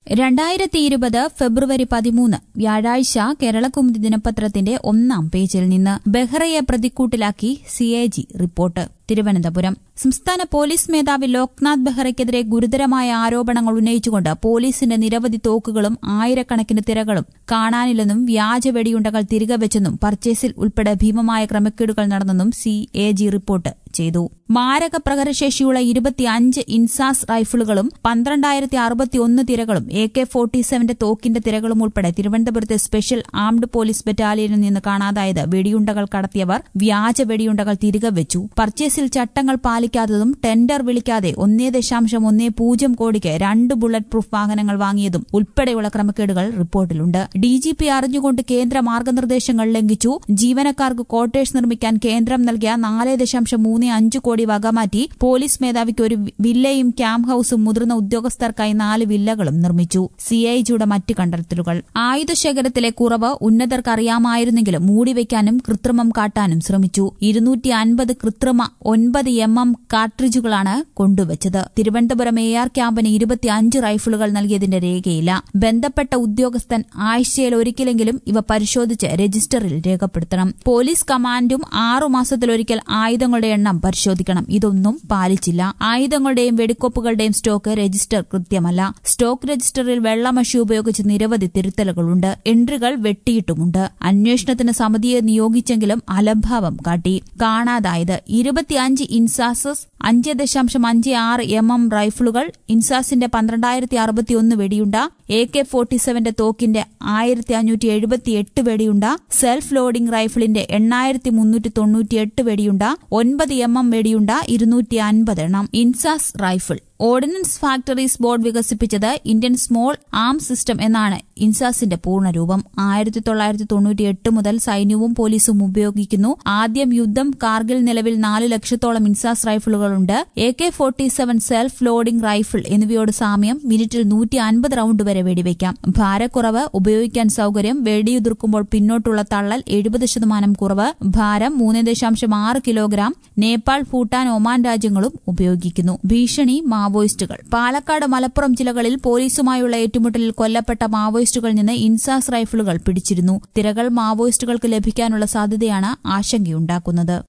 രണ്ടായിരത്തി ഇരുപത് ഫെബ്രുവരി പതിമൂന്ന് വ്യാഴാഴ്ച കേരളകൗമുദി ദിനപത്രത്തിന്റെ ഒന്നാം പേജിൽ നിന്ന് ബെഹ്റയെ പ്രതിക്കൂട്ടിലാക്കി സിഎജി റിപ്പോർട്ട് തിരുവനന്തപുരം സംസ്ഥാന പോലീസ് മേധാവി ലോക്നാഥ് ബെഹ്റയ്ക്കെതിരെ ഗുരുതരമായ ആരോപണങ്ങൾ ഉന്നയിച്ചുകൊണ്ട് പോലീസിന്റെ നിരവധി തോക്കുകളും ആയിരക്കണക്കിന് തിരകളും കാണാനില്ലെന്നും വ്യാജ വെടിയുണ്ടകൾ തിരികെ വെച്ചെന്നും പർച്ചേസിൽ ഉൾപ്പെടെ ഭീമമായ ക്രമക്കേടുകൾ നടന്നെന്നും സി എ ജി റിപ്പോർട്ട് ചെയ്തു മാരക പ്രഹരശേഷിയുള്ള ഇരുപത്തിയഞ്ച് ഇൻസാസ് റൈഫിളുകളും പന്ത്രണ്ടായിരത്തി അറുപത്തിയൊന്ന് തിരകളും എ കെ ഫോർട്ടി സെവന്റെ തോക്കിന്റെ തിരകളും ഉൾപ്പെടെ തിരുവനന്തപുരത്തെ സ്പെഷ്യൽ ആംഡ് പോലീസ് ബറ്റാലിയനിൽ നിന്ന് കാണാതായത് വെടിയുണ്ടകൾ കടത്തിയവർ വ്യാജ വെടിയുണ്ടകൾ തിരികെ വെച്ചു പർച്ചേസിൽ ചട്ടങ്ങൾ പാലിക്കാത്തതും ടെൻഡർ വിളിക്കാതെ ഒന്നേ ദശാംശം ഒന്നേ പൂജ്യം കോടിക്ക് രണ്ട് ബുള്ളറ്റ് പ്രൂഫ് വാഹനങ്ങൾ വാങ്ങിയതും ഉൾപ്പെടെയുള്ള ക്രമക്കേടുകൾ റിപ്പോർട്ടിലുണ്ട് ഡിജിപി അറിഞ്ഞുകൊണ്ട് കേന്ദ്ര മാർഗനിർദ്ദേശങ്ങൾ ലംഘിച്ചു ജീവനക്കാർക്ക് ക്വാർട്ടേഴ്സ് നിർമ്മിക്കാൻ കേന്ദ്രം നൽകിയ നാല് ദശാംശം മൂന്ന് അഞ്ച് കോടി വകമാറ്റി പോലീസ് മേധാവിക്ക് ഒരു വില്ലയും ക്യാമ്പ് ഹൌസും മുതിർന്ന ഉദ്യോഗസ്ഥർക്കായി നാല് വില്ലകളും നിർമ്മിച്ചു സിഐജിയുടെ മറ്റ് കണ്ടെത്തലുകൾ ആയുധശേഖരത്തിലെ കുറവ് ഉന്നതർക്ക് അറിയാമായിരുന്നെങ്കിലും മൂടിവെക്കാനും കൃത്രിമം കാട്ടാനും ശ്രമിച്ചു ഇരുന്നൂറ്റി അൻപത് കൃത്രിമ ഒൻപത് എം എം കാർട്രിഡ്ജുകളാണ് കൊണ്ടുവച്ചത് തിരുവനന്തപുരം എ ആർ ക്യാമ്പിന് ഇരുപത്തിയഞ്ച് റൈഫിളുകൾ നൽകിയതിന്റെ രേഖയില്ല ബന്ധപ്പെട്ട ഉദ്യോഗസ്ഥൻ ആഴ്ചയിൽ ഒരിക്കലെങ്കിലും ഇവ പരിശോധിച്ച് രജിസ്റ്ററിൽ രേഖപ്പെടുത്തണം പോലീസ് കമാൻഡും ആറുമാസത്തിലൊരിക്കൽ ആയുധങ്ങളുടെ എണ്ണം പരിശോധിക്കണം ഇതൊന്നും പാലിച്ചില്ല ആയുധങ്ങളുടെയും വെടിക്കോപ്പുകളുടെയും സ്റ്റോക്ക് രജിസ്റ്റർ കൃത്യമല്ല സ്റ്റോക്ക് രജിസ്റ്ററിൽ വെള്ളമഷി ഉപയോഗിച്ച് നിരവധി തിരുത്തലുകളുണ്ട് എൻട്രികൾ വെട്ടിയിട്ടുമുണ്ട് അന്വേഷണത്തിന് സമിതിയെ നിയോഗിച്ചെങ്കിലും അലംഭാവം കാട്ടി കാണാതായത് ഇരുപത്തിയഞ്ച് ഇൻസാസസ് അഞ്ച് ദശാംശം അഞ്ച് ആറ് എം എം റൈഫിളുകൾ ഇൻസാസിന്റെ പന്ത്രണ്ടായിരത്തി അറുപത്തിയൊന്ന് വെടിയുണ്ട എ കെ ഫോർട്ടി സെവന്റെ തോക്കിന്റെ ആയിരത്തി അഞ്ഞൂറ്റി എഴുപത്തി എട്ട് വെടിയുണ്ട സെൽഫ് ലോഡിംഗ് റൈഫിളിന്റെ എണ്ണായിരത്തി മുന്നൂറ്റി തൊണ്ണൂറ്റിയെട്ട് വെടിയുണ്ട ഒൻപത് എം എം വെടിയുണ്ട ഇരുന്നൂറ്റി അൻപത് എണ്ണം INSAS rifle ordnance factories board വികസിപ്പിച്ചത് ഇന്ത്യൻ സ്മോൾ ആം സിസ്റ്റം എന്നാണ് ഇൻസാസിന്റെ പൂർണ്ണരൂപം ആയിരത്തി തൊള്ളായിരത്തി തൊണ്ണൂറ്റി എട്ട് മുതൽ സൈന്യവും പോലീസും ഉപയോഗിക്കുന്നു ആദ്യം യുദ്ധം കാർഗിൽ നിലവിൽ നാല് ലക്ഷത്തോളം ഇൻസാസ് റൈഫിളുകളുണ്ട് A K forty seven self loading rifle എന്നിവയോട് സാമ്യം മിനിറ്റിൽ നൂറ്റി അൻപത് റൌണ്ട് വരെ വെടിവെക്കാം ഭാരക്കുറവ് ഉപയോഗിക്കാൻ സൌകര്യം വെടിയുതിർക്കുമ്പോൾ പിന്നോട്ടുള്ള തള്ളൽ എഴുപത് ശതമാനം കുറവ് ഭാരം മൂന്ന് ദശാംശം ആറ് കിലോഗ്രാം നേപ്പാൾ ഭൂട്ടാൻ ഒമാൻ രാജ്യങ്ങളും ഉപയോഗിക്കുന്നു ഭീഷണി മാവോയിസ്റ്റുകൾ പാലക്കാട് മലപ്പുറം ജില്ലകളിൽ പോലീസുമായുള്ള ഏറ്റുമുട്ടലിൽ കൊല്ലപ്പെട്ട മാവോയിസ്റ്റുകളിൽ നിന്ന് ഇൻസാസ് റൈഫിളുകൾ പിടിച്ചിരുന്നു തിരകൾ മാവോയിസ്റ്റുകൾക്ക് ലഭിക്കാനുള്ള സാധ്യതയാണ് ആശങ്കയുണ്ടാക്കുന്നത്